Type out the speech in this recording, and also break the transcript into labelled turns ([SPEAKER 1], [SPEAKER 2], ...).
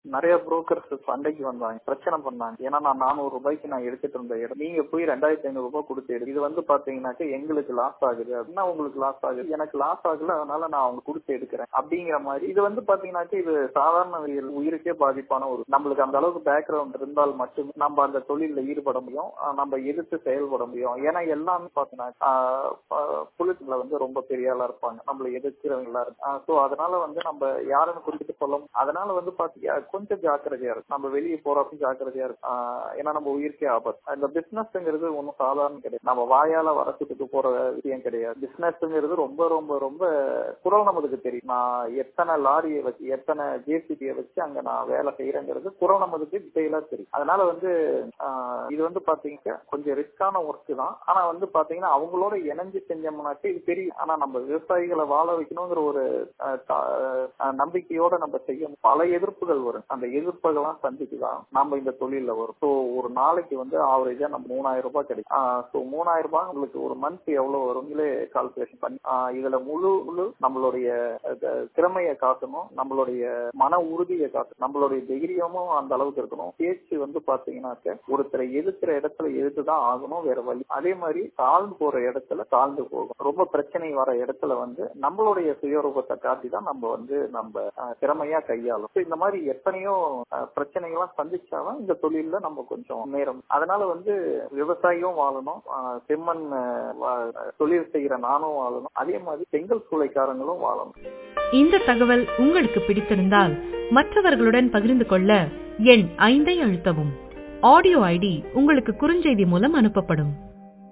[SPEAKER 1] நிறைய புரோக்கர்ஸ் சண்டைக்கு வந்தாங்க பிரச்சனை பண்ணாங்க ஏன்னா நான் நானூறு ரூபாய்க்கு நான் எடுத்துட்டு இருந்த இடம் நீங்க போய் ரெண்டாயிரத்தி ஐநூறு ரூபாய் கொடுத்து எடு இது வந்து பாத்தீங்கன்னாக்க எங்களுக்கு லாஸ் ஆகுது அப்படின்னா உங்களுக்கு லாஸ் ஆகுது எனக்கு லாஸ் ஆகல அதனால நான் அவங்க கொடுத்து எடுக்கிறேன் அப்படிங்கிற மாதிரி இது வந்து பாத்தீங்கன்னாக்க இது சாதாரண உயிர்- உயிருக்கே பாதிப்பான ஒரு நம்மளுக்கு அந்த அளவுக்கு பேக்ரவுண்ட் இருந்தால் மட்டும் நம்ம அந்த தொழில ஈடுபட முடியும் ஆஹ் நம்ம எதிர்த்து செயல்பட முடியும் ஏன்னா எல்லாமே பாத்தீங்கன்னா புலிஸ்ல வந்து ரொம்ப பெரிய ஆளா இருப்பாங்க நம்மள எதிர்க்கிறவங்களா இருக்கும் சோ அதனால வந்து நம்ம யாருன்னு குறிப்பிட்டு சொல்ல முடியும். அதனால வந்து பாத்தீங்க கொஞ்சம் ஜாக்கிரதையா இருக்கும் நம்ம வெளியே போறப்ப ஜாக்கிரதையா இருக்கும் ஆஹ் ஏன்னா நம்ம உயிர்க்கே ஆபத்து இந்த பிசினஸ்ங்கிறது ஒன்றும் சாதாரண கிடையாது நம்ம வாயால வரத்துக்கு போற விஷயம் கிடையாது பிசினஸ்ங்கிறது ரொம்ப ரொம்ப ரொம்ப குரல் நமதுக்கு தெரியும் நான் எத்தனை லாரியை வச்சு எத்தனை ஜேசிபியை வச்சு அங்க நான் வேலை செய்யறேங்கிறது குரல் நமதுக்கு டீட்டெயிலா தெரியும் அதனால வந்து ஆஹ் இது வந்து பாத்தீங்கன்னா கொஞ்சம் ரிஸ்கான ஒர்க் தான் ஆனா வந்து பாத்தீங்கன்னா அவங்களோட இணைஞ்சு செஞ்சோம்னாக்க இது தெரியும் ஆனா நம்ம விவசாயிகளை வாழ வைக்கணுங்கிற ஒரு ஆஹ் தா- ஆஹ் நம்பிக்கையோட நம்ம செய்யும் பல எதிர்ப்புகள் வரும் அந்த எதிர்ப்புகள்லாம் சந்திச்சுதான் நம்ம இந்த தொழில வரும் ஸோ ஒரு நாளைக்கு வந்து ஆவரேஜா நம்ம மூணாயிரம் ரூபாய் கிடைக்கும் ஸோ மூணாயிரம் ரூபாய் உங்களுக்கு ஒரு மந்த் எவ்வளவு வருங்களே கால்குலேஷன் பண்ணி ஆஹ் இதுல முழு முழு நம்மளுடைய அஹ், திறமையை காட்டணும் நம்மளுடைய மன உறுதியை காட்டணும் நம்மளுடைய தைரியமும் அந்த அளவுக்கு இருக்கணும் பேச்சு வந்து பாத்தீங்கன்னாக்க ஒருத்தரை எதிர்க்கிற இடத்துல எதிர்த்துதான் ஆகணும் வேற வழி அதே மாதிரி தாழ்ந்து போற இடத்துல தாழ்ந்து போகும் ரொம்ப பிரச்சனை வர இடத்துல வந்து நம்மளுடைய சுயரூபத்தை காட்டி தான் நம்ம வந்து நம்ம அஹ், திறமையா கையாளும் So, இந்த மாதிரி எத்தனையோ அஹ், பிரச்சனைகள்லாம் சந்திச்சாதான் இந்த தொழில்ல நம்ம கொஞ்சம் நேரம் அதனால வந்து விவசாயியும் வாழணும் அஹ், செம்மண் அஹ், வா- தொழில் செய்யற நானும் வாழணும் அதே மாதிரி செங்கல் சூளைக்காரங்களும் வாழணும்
[SPEAKER 2] இந்த தகவல் உங்களுக்கு பிடித்திருந்தால் மற்றவர்களுடன் பகிர்ந்து கொள்ள எண் ஐந்தை அழுத்தவும் ஆடியோ ஐடி உங்களுக்கு குறுஞ்செய்தி மூலம் அனுப்பப்படும்